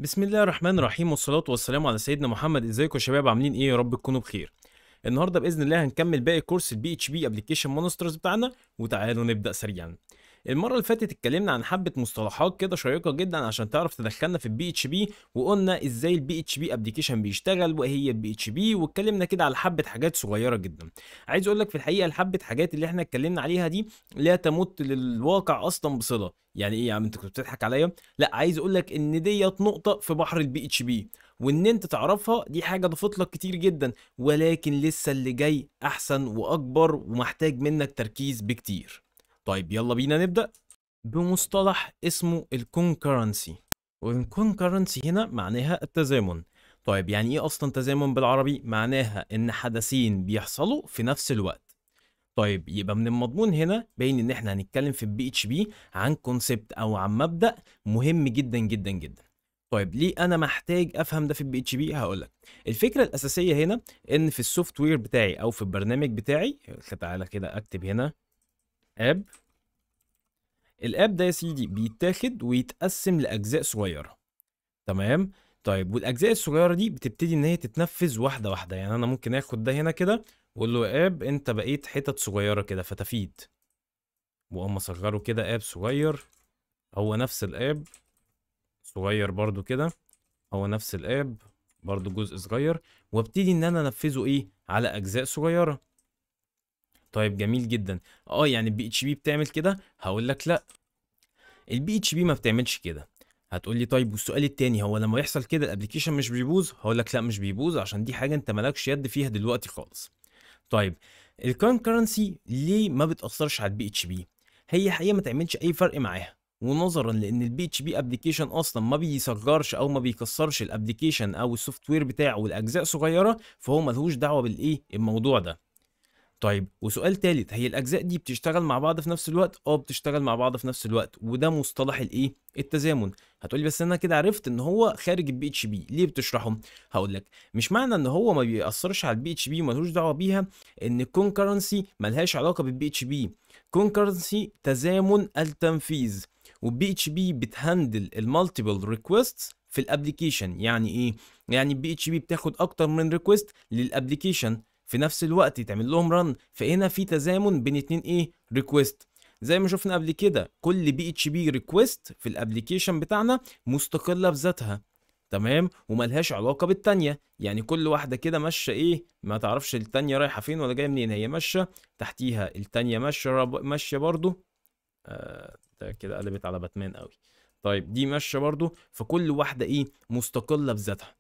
بسم الله الرحمن الرحيم والصلاة والسلام على سيدنا محمد ازيكم يا شباب عاملين ايه يا رب تكونوا بخير النهارده باذن الله هنكمل باقي كورس البي اتش بي ابلكيشن مونسترز بتاعنا وتعالوا نبدا سريعا المره اللي فاتت اتكلمنا عن حبه مصطلحات كده شيقه جدا عشان تعرف تدخلنا في البي اتش بي وقلنا ازاي البي اتش بي ابلكيشن بيشتغل وايه هي البي اتش بي واتكلمنا كده على حبه حاجات صغيره جدا عايز اقول لك في الحقيقه الحبه حاجات اللي احنا اتكلمنا عليها دي لا تمت للواقع اصلا بصله يعني ايه يا عم انت كنت بتضحك عليا لا عايز اقول لك ان ديت نقطه في بحر البي اتش بي وان انت تعرفها دي حاجه ضافت لك كتير جدا ولكن لسه اللي جاي احسن واكبر ومحتاج منك تركيز بكتير طيب يلا بينا نبدا بمصطلح اسمه الكونكرنسي والكونكرنسي هنا معناها التزامن طيب يعني ايه اصلا تزامن بالعربي معناها ان حدثين بيحصلوا في نفس الوقت طيب يبقى من المضمون هنا باين ان احنا هنتكلم في البي اتش بي عن كونسبت او عن مبدا مهم جدا جدا جدا طيب ليه انا محتاج افهم ده في البي اتش بي هقول لك الفكره الاساسيه هنا ان في السوفت وير بتاعي او في البرنامج بتاعي تعالى كده اكتب هنا اب الاب ده يا سيدي بيتاخد ويتقسم لاجزاء صغيره تمام طيب والاجزاء الصغيره دي بتبتدي ان هي تتنفذ واحده واحده يعني انا ممكن اخد ده هنا كده واقول له يا اب انت بقيت حتت صغيره كده فتفيد واقوم اصغره كده اب صغير هو نفس الاب صغير برضو كده هو نفس الاب برضو جزء صغير وابتدي ان انا انفذه ايه على اجزاء صغيره طيب جميل جدا اه يعني البي اتش بي بتعمل كده هقول لك لا البي اتش بي ما بتعملش كده هتقول لي طيب والسؤال التاني هو لما يحصل كده الابلكيشن مش بيبوظ هقول لك لا مش بيبوظ عشان دي حاجه انت مالكش يد فيها دلوقتي خالص طيب الكونكرنسي ليه ما بتاثرش على البي اتش بي هي حقيقه ما تعملش اي فرق معاها ونظرا لان البي اتش بي ابلكيشن اصلا ما بيصغرش او ما بيكسرش الابلكيشن او السوفت وير بتاعه لاجزاء صغيره فهو ملهوش دعوه بالايه الموضوع ده طيب وسؤال تالت هي الاجزاء دي بتشتغل مع بعض في نفس الوقت اه بتشتغل مع بعض في نفس الوقت وده مصطلح الايه التزامن هتقولي بس انا كده عرفت ان هو خارج البي اتش بي ليه بتشرحه هقول لك مش معنى ان هو ما بيأثرش على البي اتش بي وملوش دعوه بيها ان الكونكرنسي ملهاش علاقه بالبي اتش بي كونكرنسي تزامن التنفيذ والبي اتش بي بتهندل المالتيبل ريكويستس في الابلكيشن يعني ايه يعني البي اتش بي بتاخد اكتر من ريكويست للابلكيشن في نفس الوقت يتعمل لهم رن فهنا في تزامن بين اتنين ايه ريكويست زي ما شفنا قبل كده كل بي اتش بي ريكويست في الابلكيشن بتاعنا مستقله بذاتها تمام وملهاش علاقه بالتانيه يعني كل واحده كده ماشيه ايه ما تعرفش التانيه رايحه فين ولا جايه منين هي ماشيه تحتيها التانيه ماشيه ماشيه برضو آه ده كده قلبت على باتمان قوي طيب دي ماشيه برضو فكل واحده ايه مستقله بذاتها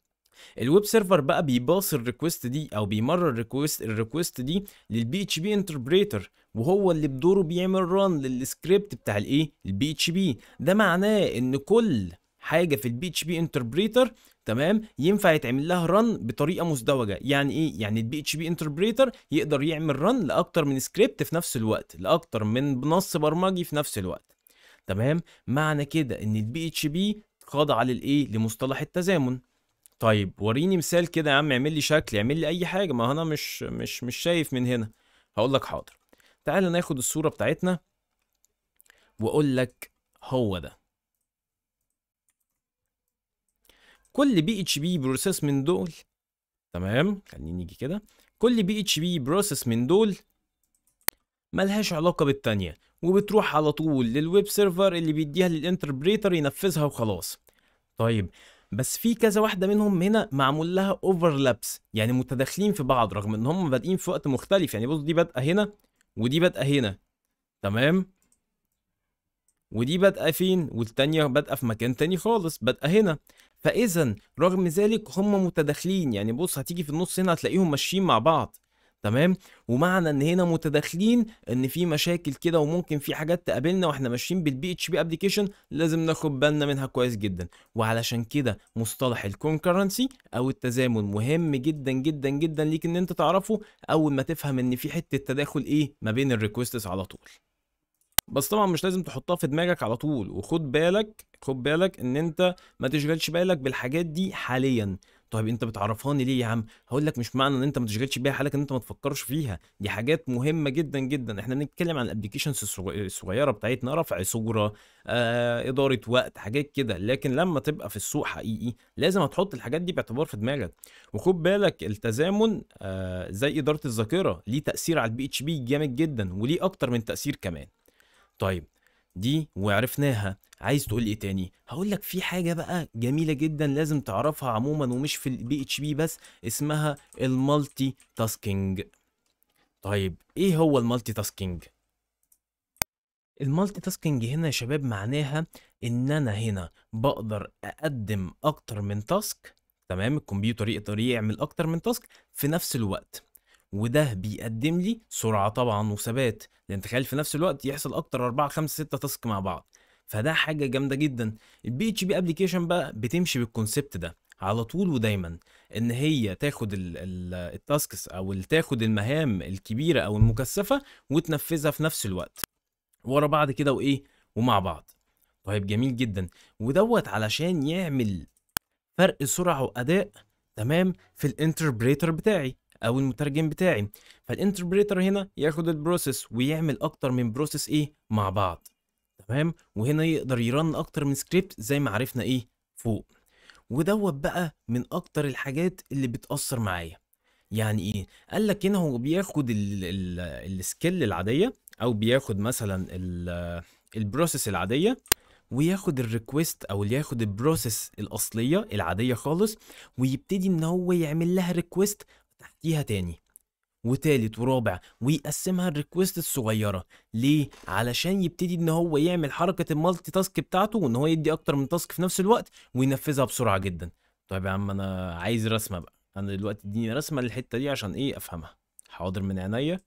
الويب سيرفر بقى بيباص الريكوست دي او بيمرر الريكوست الريكوست دي للبي اتش بي انتربريتر وهو اللي بدوره بيعمل ران للسكريبت بتاع الايه البي اتش بي ده معناه ان كل حاجه في البي اتش بي انتربريتر تمام ينفع يتعمل لها رن بطريقه مزدوجه يعني ايه يعني البي اتش بي انتربريتر يقدر يعمل رن لاكتر من سكريبت في نفس الوقت لاكتر من نص برمجي في نفس الوقت تمام معنى كده ان البي اتش بي خاضع للايه لمصطلح التزامن طيب وريني مثال كده يا عم اعمل لي شكل اعمل لي اي حاجه ما انا مش مش مش شايف من هنا هقول لك حاضر تعال ناخد الصوره بتاعتنا واقول لك هو ده كل بي اتش بي بروسيس من دول تمام خليني نيجي كده كل بي اتش بي بروسيس من دول ملهاش علاقه بالتانيه وبتروح على طول للويب سيرفر اللي بيديها للانتربريتر ينفذها وخلاص طيب بس في كذا واحده منهم هنا معمول لها اوفرلابس يعني متداخلين في بعض رغم ان هم بادئين في وقت مختلف يعني بص دي بادئه هنا ودي بادئه هنا تمام ودي بادئه فين والتانيه بادئه في مكان تاني خالص بادئه هنا فاذا رغم ذلك هم متداخلين يعني بص هتيجي في النص هنا هتلاقيهم ماشيين مع بعض تمام ومعنى ان هنا متداخلين ان في مشاكل كده وممكن في حاجات تقابلنا واحنا ماشيين بالبي اتش بي ابلكيشن لازم ناخد بالنا منها كويس جدا وعلشان كده مصطلح الكونكرنسي او التزامن مهم جدا جدا جدا ليك ان انت تعرفه اول ما تفهم ان في حته تداخل ايه ما بين الريكوستس على طول بس طبعا مش لازم تحطها في دماغك على طول وخد بالك خد بالك ان انت ما تشغلش بالك بالحاجات دي حاليا طيب انت بتعرفهاني ليه يا عم هقول لك مش معنى ان انت ما تشغلش بيها حالك ان انت ما تفكرش فيها دي حاجات مهمه جدا جدا احنا بنتكلم عن الابلكيشنز الصغيره بتاعتنا رفع صوره آه، اداره وقت حاجات كده لكن لما تبقى في السوق حقيقي لازم هتحط الحاجات دي باعتبار في دماغك وخد بالك التزامن آه، زي اداره الذاكره ليه تاثير على البي اتش بي جامد جدا وليه اكتر من تاثير كمان طيب دي وعرفناها عايز تقول ايه تاني هقول لك في حاجه بقى جميله جدا لازم تعرفها عموما ومش في البي اتش بي بس اسمها المالتي تاسكينج طيب ايه هو المالتي تاسكينج المالتي تاسكينج هنا يا شباب معناها ان انا هنا بقدر اقدم اكتر من تاسك تمام الكمبيوتر يقدر يعمل اكتر من تاسك في نفس الوقت وده بيقدم لي سرعه طبعا وثبات لان تخيل في نفس الوقت يحصل اكتر 4 5 6 تاسك مع بعض فده حاجه جامده جدا البي اتش بي ابلكيشن بقى بتمشي بالكونسبت ده على طول ودايما ان هي تاخد التاسكس او تاخد المهام الكبيره او المكثفه وتنفذها في نفس الوقت ورا بعض كده وايه ومع بعض طيب جميل جدا ودوت علشان يعمل فرق سرعه واداء تمام في الانتربريتر بتاعي او المترجم بتاعي فالانتربريتر هنا ياخد البروسيس ويعمل اكتر من بروسيس ايه مع بعض تمام وهنا يقدر يرن اكتر من سكريبت زي ما عرفنا ايه فوق ودوت بقى من اكتر الحاجات اللي بتاثر معايا يعني ايه قال لك هنا هو بياخد السكيل العاديه او بياخد مثلا البروسيس العاديه وياخد الريكوست او اللي ياخد البروسيس الاصليه العاديه خالص ويبتدي ان هو يعمل لها ريكوست تحتيها تاني وتالت ورابع ويقسمها الريكوست الصغيره ليه علشان يبتدي ان هو يعمل حركه المالتي تاسك بتاعته وان هو يدي اكتر من تاسك في نفس الوقت وينفذها بسرعه جدا طيب يا عم انا عايز رسمه بقى انا دلوقتي اديني رسمه للحته دي عشان ايه افهمها حاضر من عينيا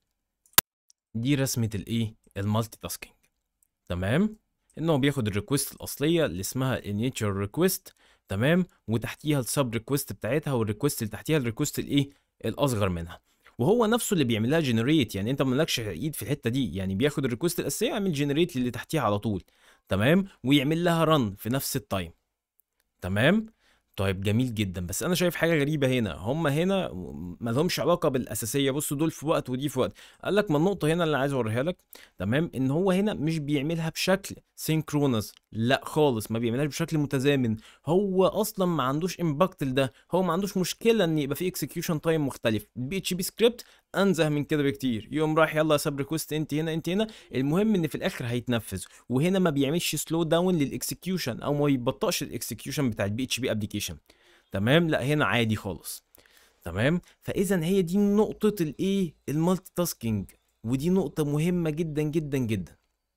دي رسمه الايه المالتي تاسكينج تمام ان هو بياخد الريكوست الاصليه اللي اسمها initial ريكوست تمام وتحتيها السب ريكوست بتاعتها والريكوست اللي تحتيها الريكوست الايه الاصغر منها وهو نفسه اللي بيعمل لها جنريت يعني انت مالكش ايد في الحته دي يعني بياخد الريكوست الاساسيه يعمل جنريت اللي تحتيها على طول تمام ويعمل لها رن في نفس التايم تمام طيب جميل جدا بس انا شايف حاجه غريبه هنا هم هنا ما لهمش علاقه بالاساسيه بصوا دول في وقت ودي في وقت قال لك ما النقطه هنا اللي عايز اوريها لك تمام ان هو هنا مش بيعملها بشكل سينكرونس لا خالص ما بيعملهاش بشكل متزامن هو اصلا ما عندوش امباكت لده هو ما عندوش مشكله ان يبقى في اكسكيوشن تايم مختلف البي اتش بي سكريبت انزه من كده بكتير يقوم رايح يلا سب ريكوست انت هنا انت هنا المهم ان في الاخر هيتنفذ وهنا ما بيعملش سلو داون للاكسكيوشن او ما بيبطئش الاكسكيوشن بتاع البي اتش بي ابلكيشن تمام لا هنا عادي خالص تمام فاذا هي دي نقطه الايه المالتي تاسكينج ودي نقطه مهمه جدا جدا جدا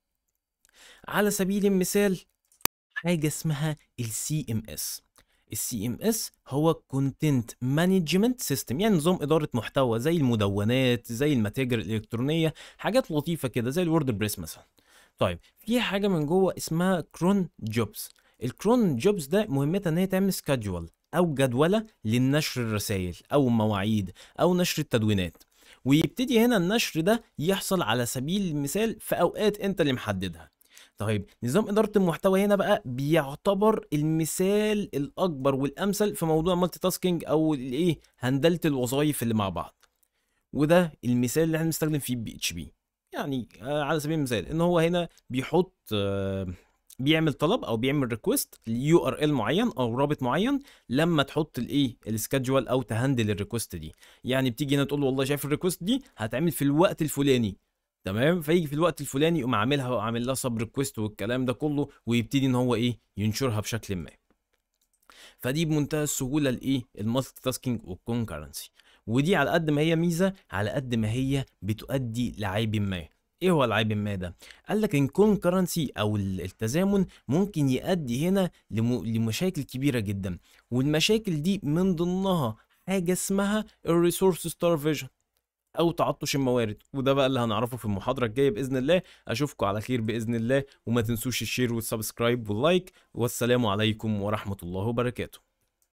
على سبيل المثال حاجه اسمها السي ام اس السي ام اس هو كونتنت مانجمنت سيستم يعني نظام اداره محتوى زي المدونات زي المتاجر الالكترونيه حاجات لطيفه كده زي الورد بريس مثلا طيب في حاجه من جوه اسمها كرون جوبز الكرون جوبز ده مهمتها ان هي تعمل سكادجول او جدوله للنشر الرسائل او مواعيد او نشر التدوينات ويبتدي هنا النشر ده يحصل على سبيل المثال في اوقات انت اللي محددها طيب نظام اداره المحتوى هنا بقى بيعتبر المثال الاكبر والامثل في موضوع مالتي تاسكينج او الايه هندله الوظائف اللي مع بعض وده المثال اللي احنا بنستخدم فيه بي اتش بي يعني آه، على سبيل المثال ان هو هنا بيحط آه، بيعمل طلب او بيعمل ريكوست ليو ار ال معين او رابط معين لما تحط الايه السكادجوال او تهندل الريكوست دي يعني بتيجي هنا تقول له والله شايف الريكوست دي هتعمل في الوقت الفلاني تمام فيجي في الوقت الفلاني يقوم عاملها وعامل لها سب ريكوست والكلام ده كله ويبتدي ان هو ايه ينشرها بشكل ما فدي بمنتهى السهوله الايه المالتي تاسكينج والكونكرنسي ودي على قد ما هي ميزه على قد ما هي بتؤدي لعيب ما ايه هو العيب ما ده قال لك ان كونكرنسي او التزامن ممكن يؤدي هنا لمشاكل كبيره جدا والمشاكل دي من ضمنها حاجه اسمها الريسورس ستارفيشن او تعطش الموارد وده بقى اللي هنعرفه في المحاضره الجايه باذن الله اشوفكم على خير باذن الله وما تنسوش الشير والسبسكرايب واللايك والسلام عليكم ورحمه الله وبركاته